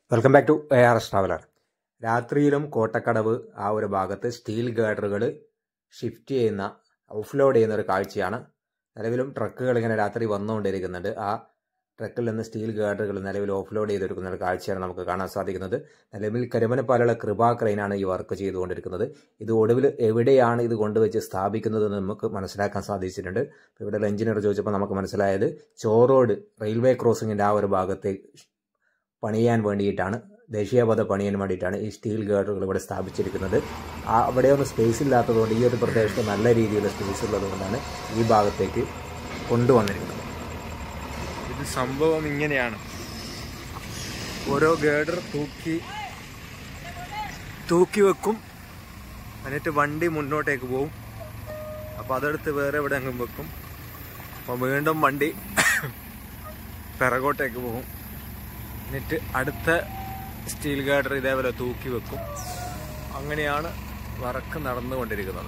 welcome back to A R S traveller രാത്രിയിലും കോട്ടക്കടവ് ആ ഒരു ഭാഗത്ത് സ്റ്റീൽ ഗേഡറുകൾ ഷിഫ്റ്റ് ചെയ്യുന്ന ഓഫ്ലോഡ് ചെയ്യുന്ന ഒരു കാഴ്ചയാണ് നിലവിലും ട്രക്കുകൾ ഇങ്ങനെ രാത്രി വന്നുകൊണ്ടിരിക്കുന്നുണ്ട് ആ ട്രക്കിൽ നിന്ന് സ്റ്റീൽ ഗേഡറുകൾ നിലവിൽ ഓഫ്ലോഡ് ചെയ്തെടുക്കുന്ന ഒരു കാഴ്ചയാണ് നമുക്ക് കാണാൻ സാധിക്കുന്നത് നിലവിൽ കരുമനപ്പാലുള്ള കൃപാ ക്രെയിനാണ് ഈ വർക്ക് ചെയ്തുകൊണ്ടിരിക്കുന്നത് ഇത് ഒടുവിൽ എവിടെയാണ് ഇത് കൊണ്ടുവച്ച് സ്ഥാപിക്കുന്നത് എന്ന് നമുക്ക് മനസ്സിലാക്കാൻ സാധിച്ചിട്ടുണ്ട് ഇവിടെ എഞ്ചിനീയർ ചോദിച്ചപ്പോൾ നമുക്ക് മനസ്സിലായത് ചോറോഡ് റെയിൽവേ ക്രോസിങ്ങിൻ്റെ ആ ഒരു ഭാഗത്തേക്ക് പണിയാൻ വേണ്ടിയിട്ടാണ് ദേശീയപാത പണിയാൻ വേണ്ടിയിട്ടാണ് ഈ സ്റ്റീൽ ഗേഡറുകൾ ഇവിടെ സ്ഥാപിച്ചിരിക്കുന്നത് ആ അവിടെയൊന്നും സ്പേസ് ഇല്ലാത്തതുകൊണ്ട് ഈ ഒരു പ്രദേശത്ത് നല്ല രീതിയിലുള്ള സ്പേസ് ഉള്ളതുകൊണ്ടാണ് ഈ ഭാഗത്തേക്ക് കൊണ്ടുവന്നിരിക്കുന്നത് ഇത് സംഭവം ഇങ്ങനെയാണ് ഓരോ ഗേഡർ തൂക്കി തൂക്കി വെക്കും എന്നിട്ട് വണ്ടി മുന്നോട്ടേക്ക് പോവും അപ്പോൾ അതെടുത്ത് വേറെ എവിടെയെങ്കിലും വെക്കും അപ്പോൾ വീണ്ടും വണ്ടി പിറകോട്ടേക്ക് പോകും എന്നിട്ട് അടുത്ത സ്റ്റീൽ ഗാർഡർ ഇതേപോലെ തൂക്കി വെക്കും അങ്ങനെയാണ് വർക്ക് നടന്നുകൊണ്ടിരിക്കുന്നത്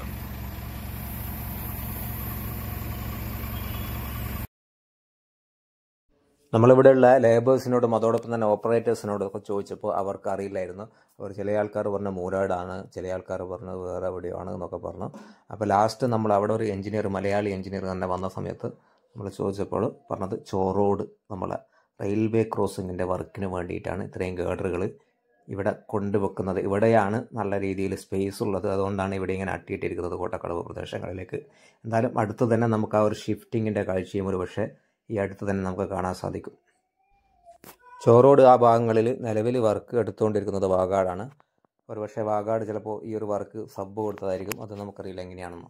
നമ്മളിവിടെയുള്ള ലേബേഴ്സിനോടും അതോടൊപ്പം തന്നെ ഓപ്പറേറ്റേഴ്സിനോടും ഒക്കെ ചോദിച്ചപ്പോൾ അവർക്ക് അറിയില്ലായിരുന്നു അവർ ചില ആൾക്കാർ പറഞ്ഞ മൂരാടാണ് ചില ആൾക്കാർ പറഞ്ഞത് വേറെ എവിടെയാണ് എന്നൊക്കെ പറഞ്ഞു അപ്പോൾ ലാസ്റ്റ് നമ്മൾ അവിടെ ഒരു എഞ്ചിനീയർ മലയാളി എഞ്ചിനീയർ തന്നെ വന്ന സമയത്ത് നമ്മൾ ചോദിച്ചപ്പോൾ പറഞ്ഞത് ചോറോഡ് നമ്മളെ റെയിൽവേ ക്രോസിങ്ങിൻ്റെ വർക്കിന് വേണ്ടിയിട്ടാണ് ഇത്രയും ഗേഡറുകൾ ഇവിടെ കൊണ്ടുവെക്കുന്നത് ഇവിടെയാണ് നല്ല രീതിയിൽ സ്പേസ് ഉള്ളത് അതുകൊണ്ടാണ് ഇവിടെ ഇങ്ങനെ അട്ടിയിട്ടിരിക്കുന്നത് കോട്ടക്കടവ് പ്രദേശങ്ങളിലേക്ക് എന്തായാലും അടുത്ത് തന്നെ നമുക്ക് ആ ഒരു ഷിഫ്റ്റിങ്ങിൻ്റെ കാഴ്ചയും ഒരു പക്ഷേ ഈ അടുത്ത് തന്നെ നമുക്ക് കാണാൻ സാധിക്കും ചോറോട് ആ ഭാഗങ്ങളിൽ നിലവിൽ വർക്ക് എടുത്തുകൊണ്ടിരിക്കുന്നത് വാഗാടാണ് ഒരുപക്ഷെ വാഗാട് ചിലപ്പോൾ ഈ ഒരു വർക്ക് സബ് കൊടുത്തതായിരിക്കും അത് നമുക്കറിയില്ല എങ്ങനെയാണെന്ന്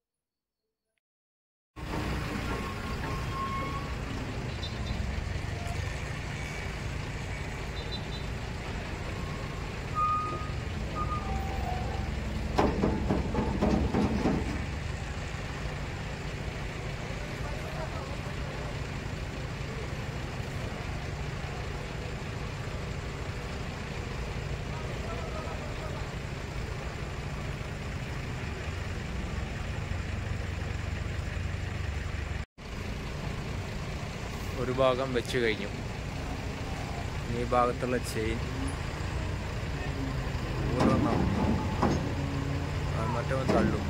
ഒരു ഭാഗം വെച്ച് കഴിഞ്ഞു ഈ ഭാഗത്തുള്ള ചെയിൻ ഊരണം മറ്റവൻ തള്ളും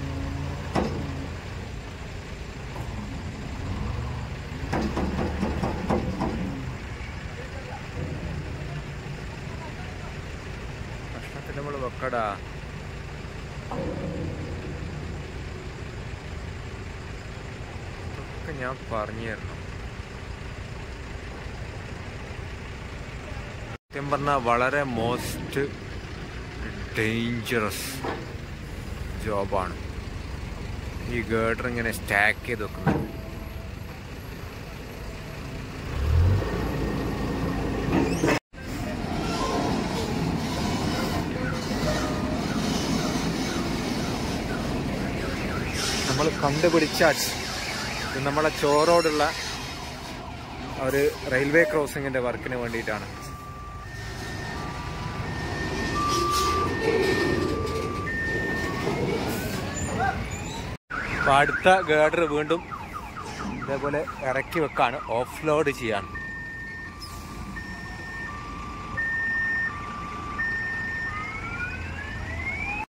കഷ്ണത്തിന് നമ്മൾ വെക്കടാ ഇതൊക്കെ ഞാൻ പറഞ്ഞു തരണം സത്യം പറഞ്ഞാൽ വളരെ മോസ്റ്റ് ഡേഞ്ചറസ് ജോബാണ് ഈ ഗേഡർ ഇങ്ങനെ സ്റ്റാക്ക് ചെയ്ത് വെക്കുന്നത് നമ്മൾ കണ്ടുപിടിച്ച ഇത് നമ്മളെ ചോറോടുള്ള ഒരു റെയിൽവേ ക്രോസിങ്ങിന്റെ വർക്കിന് വേണ്ടിയിട്ടാണ് അപ്പൊ അടുത്ത ഗേഡർ വീണ്ടും ഇതേപോലെ ഇറക്കി വെക്കാണ് ഓഫ് ലോഡ് ചെയ്യാൻ